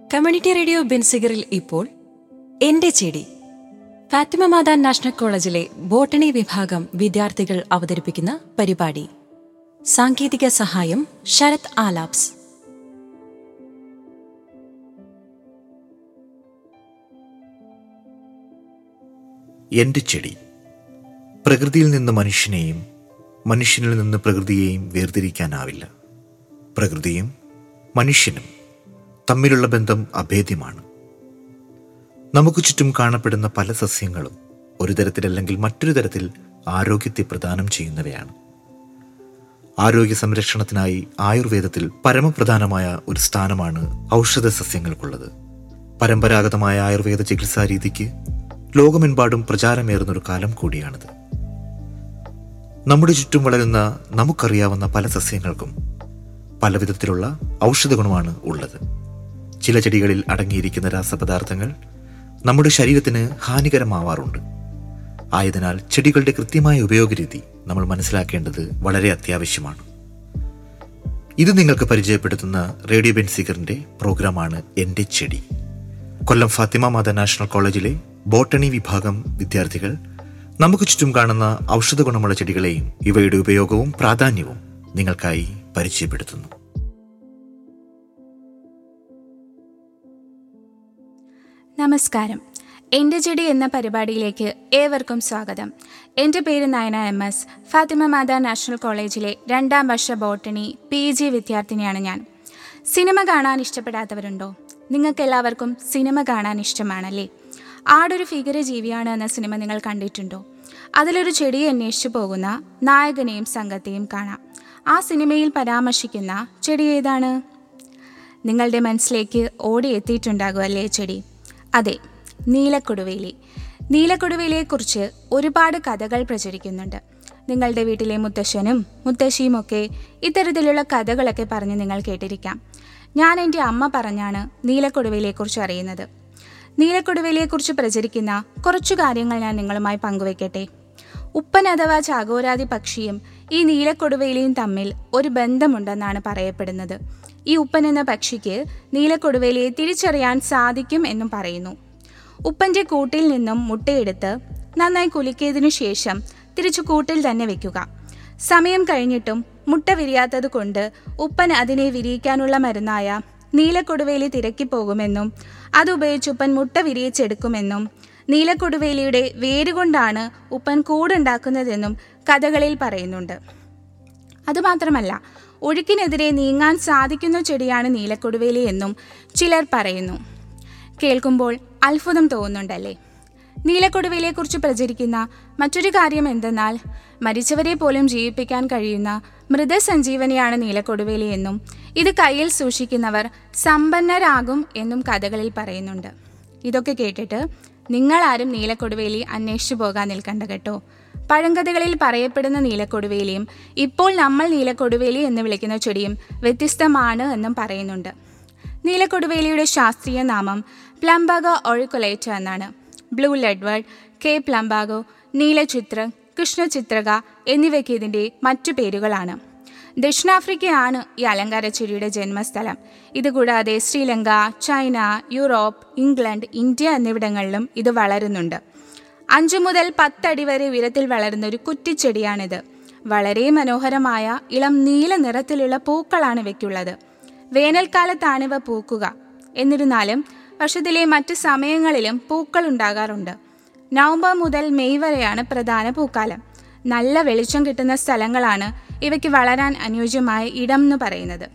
community radio ബെൻസിഗറിൽ ഇപ്പോൾ എന്റെ ചെടി ഫാത്തിമ മാതാൻ നാഷണൽ കോളേജിലെ ബോട്ടണി വിഭാഗം വിദ്യാർത്ഥികൾ അവതരിപ്പിക്കുന്ന പരിപാടി സാങ്കേതിക സഹായം ശരത് ആലാപ്സ് എൻ്റെ ചെടി പ്രകൃതിയിൽ നിന്ന് മനുഷ്യനെയും മനുഷ്യനിൽ നിന്ന് പ്രകൃതിയെയും വേർതിരിക്കാനാവില്ല പ്രകൃതിയും മനുഷ്യനും തമ്മിലുള്ള ബന്ധം അഭേദ്യമാണ് നമുക്ക് ചുറ്റും കാണപ്പെടുന്ന പല സസ്യങ്ങളും ഒരു തരത്തിലല്ലെങ്കിൽ മറ്റൊരു തരത്തിൽ ആരോഗ്യത്തെ പ്രദാനം ചെയ്യുന്നവയാണ് ആരോഗ്യ സംരക്ഷണത്തിനായി ആയുർവേദത്തിൽ പരമപ്രധാനമായ ഒരു സ്ഥാനമാണ് ഔഷധ സസ്യങ്ങൾക്കുള്ളത് പരമ്പരാഗതമായ ആയുർവേദ ചികിത്സാ രീതിക്ക് ലോകമെമ്പാടും പ്രചാരമേറുന്നൊരു കാലം കൂടിയാണിത് നമ്മുടെ ചുറ്റും വളരുന്ന നമുക്കറിയാവുന്ന പല സസ്യങ്ങൾക്കും പല വിധത്തിലുള്ള ഔഷധ ഗുണമാണ് ഉള്ളത് ചില ചെടികളിൽ അടങ്ങിയിരിക്കുന്ന രാസപദാർത്ഥങ്ങൾ നമ്മുടെ ശരീരത്തിന് ഹാനികരമാവാറുണ്ട് ആയതിനാൽ ചെടികളുടെ കൃത്യമായ ഉപയോഗരീതി നമ്മൾ മനസ്സിലാക്കേണ്ടത് വളരെ അത്യാവശ്യമാണ് ഇത് നിങ്ങൾക്ക് പരിചയപ്പെടുത്തുന്ന റേഡിയോ ബെൻസിഗറിന്റെ പ്രോഗ്രാമാണ് എൻ്റെ ചെടി കൊല്ലം ഫാത്തിമ മാത നാഷണൽ കോളേജിലെ ബോട്ടണി വിഭാഗം വിദ്യാർത്ഥികൾ നമുക്ക് ചുറ്റും കാണുന്ന ഔഷധ ഗുണമുള്ള ചെടികളെയും ഇവയുടെ ഉപയോഗവും പ്രാധാന്യവും നിങ്ങൾക്കായി പരിചയപ്പെടുത്തുന്നു നമസ്കാരം എൻ്റെ ചെടി എന്ന പരിപാടിയിലേക്ക് ഏവർക്കും സ്വാഗതം എൻ്റെ പേര് Nayana M S Fathima Matha national കോളേജിലെ രണ്ടാം വർഷ ബോട്ടണി പി ജി വിദ്യാർത്ഥിനിയാണ് ഞാൻ സിനിമ കാണാൻ ഇഷ്ടപ്പെടാത്തവരുണ്ടോ നിങ്ങൾക്കെല്ലാവർക്കും സിനിമ കാണാൻ ഇഷ്ടമാണല്ലേ ആടൊരു ഫിഗര ജീവിയാണ് എന്ന സിനിമ നിങ്ങൾ കണ്ടിട്ടുണ്ടോ അതിലൊരു ചെടിയെ അന്വേഷിച്ചു പോകുന്ന നായകനെയും സംഘത്തെയും കാണാം ആ സിനിമയിൽ പരാമർശിക്കുന്ന ചെടി ഏതാണ് നിങ്ങളുടെ മനസ്സിലേക്ക് ഓടിയെത്തിയിട്ടുണ്ടാകും അല്ലേ ചെടി അതെ നീലക്കൊടുവേലി നീലക്കൊടുവേലിയെക്കുറിച്ച് ഒരുപാട് കഥകൾ പ്രചരിക്കുന്നുണ്ട് നിങ്ങളുടെ വീട്ടിലെ മുത്തശ്ശനും മുത്തശ്ശിയുമൊക്കെ ഇത്തരത്തിലുള്ള കഥകളൊക്കെ പറഞ്ഞ് നിങ്ങൾ കേട്ടിരിക്കാം ഞാൻ എൻ്റെ അമ്മ പറഞ്ഞാണ് നീലക്കൊടുവേലിയെക്കുറിച്ച് അറിയുന്നത് നീലക്കൊടുവേലിയെക്കുറിച്ച് പ്രചരിക്കുന്ന കുറച്ചു കാര്യങ്ങൾ ഞാൻ നിങ്ങളുമായി പങ്കുവെക്കട്ടെ ഉപ്പൻ അഥവാ ചാകോരാതി പക്ഷിയും ഈ നീലക്കൊടുവേലിയും തമ്മിൽ ഒരു ബന്ധമുണ്ടെന്നാണ് പറയപ്പെടുന്നത് ഈ ഉപ്പൻ എന്ന പക്ഷിക്ക് നീലക്കൊടുവേലിയെ തിരിച്ചറിയാൻ സാധിക്കും എന്നും പറയുന്നു ഉപ്പൻ്റെ കൂട്ടിൽ നിന്നും മുട്ടയെടുത്ത് നന്നായി കുലുക്കിയതിനു ശേഷം തിരിച്ചു കൂട്ടിൽ തന്നെ വെക്കുക സമയം കഴിഞ്ഞിട്ടും മുട്ട വിരിയാത്തത് കൊണ്ട് ഉപ്പൻ അതിനെ വിരിയിക്കാനുള്ള മരുന്നായ നീലക്കൊടുവേലി തിരക്കിപ്പോകുമെന്നും അതുപയോഗിച്ച് ഉപ്പൻ മുട്ട വിരിയിച്ചെടുക്കുമെന്നും നീലക്കൊടുവേലിയുടെ വേരുകൊണ്ടാണ് ഉപ്പൻ കൂടുണ്ടാക്കുന്നതെന്നും കഥകളിൽ പറയുന്നുണ്ട് അതുമാത്രമല്ല ഒഴുക്കിനെതിരെ നീങ്ങാൻ സാധിക്കുന്ന ചെടിയാണ് നീലക്കൊടുവേലി എന്നും ചിലർ പറയുന്നു കേൾക്കുമ്പോൾ അത്ഭുതം തോന്നുന്നുണ്ടല്ലേ നീലക്കൊടുവേലിയെക്കുറിച്ച് പ്രചരിക്കുന്ന മറ്റൊരു കാര്യം എന്തെന്നാൽ മരിച്ചവരെ പോലും ജീവിപ്പിക്കാൻ കഴിയുന്ന മൃതസഞ്ജീവനിയാണ് നീലക്കൊടുവേലി എന്നും ഇത് കയ്യിൽ സൂക്ഷിക്കുന്നവർ സമ്പന്നരാകും എന്നും കഥകളിൽ പറയുന്നുണ്ട് ഇതൊക്കെ കേട്ടിട്ട് നിങ്ങളാരും നീലക്കൊടുവേലി അന്വേഷിച്ചു പോകാൻ നിൽക്കണ്ട കേട്ടോ പഴങ്കഥകളിൽ പറയപ്പെടുന്ന നീലക്കൊടുവേലിയും ഇപ്പോൾ നമ്മൾ നീലക്കൊടുവേലി എന്ന് വിളിക്കുന്ന ചെടിയും വ്യത്യസ്തമാണ് എന്നും പറയുന്നുണ്ട് നീലക്കൊടുവേലിയുടെ ശാസ്ത്രീയ നാമം പ്ലംബാഗോ ഒഴിക്കുലൈറ്റ എന്നാണ് ബ്ലൂ ലെഡ്വേർഡ് കെ പ്ലംബാഗോ നീലചിത്ര കൃഷ്ണചിത്രക എന്നിവയ്ക്ക് ഇതിൻ്റെ മറ്റു പേരുകളാണ് ദക്ഷിണാഫ്രിക്കയാണ് ഈ അലങ്കാര ചെടിയുടെ ജന്മസ്ഥലം ഇതുകൂടാതെ Sri Lanka China Europe England India എന്നിവിടങ്ങളിലും ഇത് വളരുന്നുണ്ട് അഞ്ചു മുതൽ പത്തടി വരെ ഉയരത്തിൽ വളരുന്ന ഒരു കുറ്റിച്ചെടിയാണിത് വളരെ മനോഹരമായ ഇളം നീല നിറത്തിലുള്ള പൂക്കളാണ് ഇവയ്ക്കുള്ളത് വേനൽക്കാലത്താണ് ഇവ പൂക്കുക എന്നിരുന്നാലും വർഷത്തിലെ മറ്റ് സമയങ്ങളിലും പൂക്കൾ ഉണ്ടാകാറുണ്ട് നവംബർ മുതൽ മെയ് വരെയാണ് പ്രധാന പൂക്കാലം നല്ല വെളിച്ചം കിട്ടുന്ന സ്ഥലങ്ങളാണ് ഇവയ്ക്ക് വളരാൻ അനുയോജ്യമായ ഇടം എന്ന് പറയുന്നത്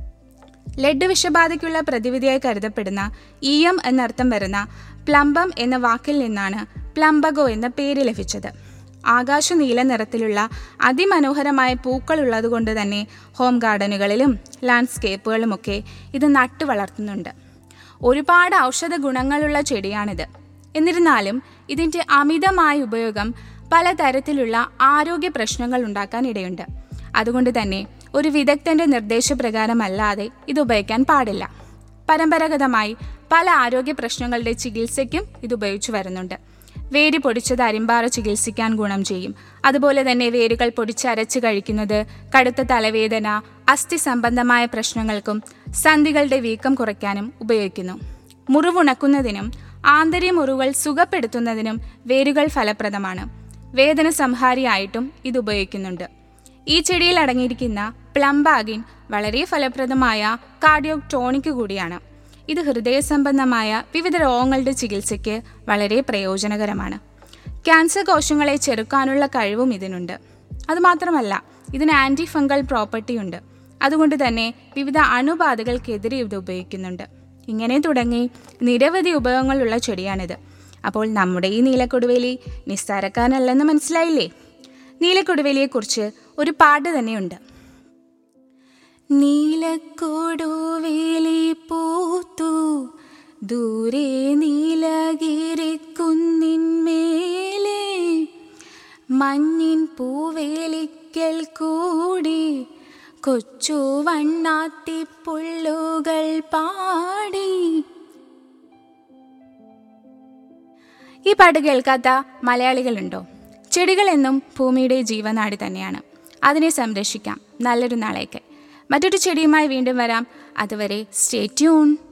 ലെഡ് വിഷബാധയ്ക്കുള്ള പ്രതിവിധിയായി കരുതപ്പെടുന്ന ഈയം എന്നർത്ഥം വരുന്ന പ്ലംബം എന്ന വാക്കിൽ നിന്നാണ് പ്ലംബഗോ എന്ന പേര് ലഭിച്ചത് ആകാശ നീല നിറത്തിലുള്ള അതിമനോഹരമായ പൂക്കൾ ഉള്ളതുകൊണ്ട് തന്നെ ഹോം ഗാർഡനുകളിലും ലാൻഡ്സ്കേപ്പുകളുമൊക്കെ ഇത് നട്ടു വളർത്തുന്നുണ്ട് ഒരുപാട് ഔഷധ ഗുണങ്ങളുള്ള ചെടിയാണിത് എന്നിരുന്നാലും ഇതിൻ്റെ അമിതമായ ഉപയോഗം പലതരത്തിലുള്ള ആരോഗ്യ പ്രശ്നങ്ങൾ ഉണ്ടാക്കാൻ ഇടയുണ്ട് അതുകൊണ്ട് തന്നെ ഒരു വിദഗ്ധന്റെ നിർദ്ദേശപ്രകാരമല്ലാതെ ഇത് ഉപയോഗിക്കാൻ പാടില്ല പരമ്പരാഗതമായി പല ആരോഗ്യ പ്രശ്നങ്ങളുടെ ചികിത്സയ്ക്കും ഇത് ഉപയോഗിച്ചു വരുന്നുണ്ട് വേര് പൊടിച്ചത് അരിമ്പാറ ചികിത്സിക്കാൻ ഗുണം ചെയ്യും അതുപോലെ തന്നെ വേരുകൾ പൊടിച്ചരച്ച് കഴിക്കുന്നത് കടുത്ത തലവേദന അസ്ഥി സംബന്ധമായ പ്രശ്നങ്ങൾക്കും സന്ധികളുടെ വീക്കം കുറയ്ക്കാനും ഉപയോഗിക്കുന്നു മുറിവുണക്കുന്നതിനും ആന്തരിക മുറിവുകൾ സുഖപ്പെടുത്തുന്നതിനും വേരുകൾ ഫലപ്രദമാണ് വേദന സംഹാരിയായിട്ടും ഇത് ഉപയോഗിക്കുന്നുണ്ട് ഈ ചെടിയിൽ അടങ്ങിയിരിക്കുന്ന പ്ലംബാഗിൻ വളരെ ഫലപ്രദമായ കാർഡിയോ ടോണിക് കൂടിയാണ് ഇത് ഹൃദയ സംബന്ധമായ വിവിധ രോഗങ്ങളുടെ ചികിത്സയ്ക്ക് വളരെ പ്രയോജനകരമാണ് ക്യാൻസർ കോശങ്ങളെ ചെറുക്കാനുള്ള കഴിവും ഇതിനുണ്ട് അതുമാത്രമല്ല ഇതിന് ആൻറ്റി ഫംഗൽ പ്രോപ്പർട്ടി ഉണ്ട് അതുകൊണ്ട് തന്നെ വിവിധ അണുബാധകൾക്കെതിരെ ഇത് ഉപയോഗിക്കുന്നുണ്ട് ഇങ്ങനെ തുടങ്ങി നിരവധി ഉപയോഗങ്ങളുള്ള ചെടിയാണിത് അപ്പോൾ നമ്മുടെ ഈ നീലക്കൊടുവേലി നിസ്സാരക്കാരനല്ലെന്ന് മനസ്സിലായില്ലേ നീലക്കൊടുവേലിയെക്കുറിച്ച് ഒരു പാട്ട് തന്നെയുണ്ട് നീലക്കൊടുവേലി പൂത്തു ദൂരെ നീലഗിരി കുന്നിന്മേലെ മഞ്ഞിൻ പൂവേലിക്കൽ കൂടി കൊച്ചു വണ്ണാത്തിപ്പുള്ളുകൾ പാടി ഈ പാട്ട് കേൾക്കാത്ത മലയാളികളുണ്ടോ ചെടികൾ എന്നും ഭൂമിയുടെ ജീവനാടി തന്നെയാണ് അതിനെ സംരക്ഷിക്കാം നല്ലൊരു നാളേക്ക് മറ്റൊരു ചെടിയുമായി വീണ്ടും വരാം അതുവരെ സ്റ്റേ ട്യൂൺ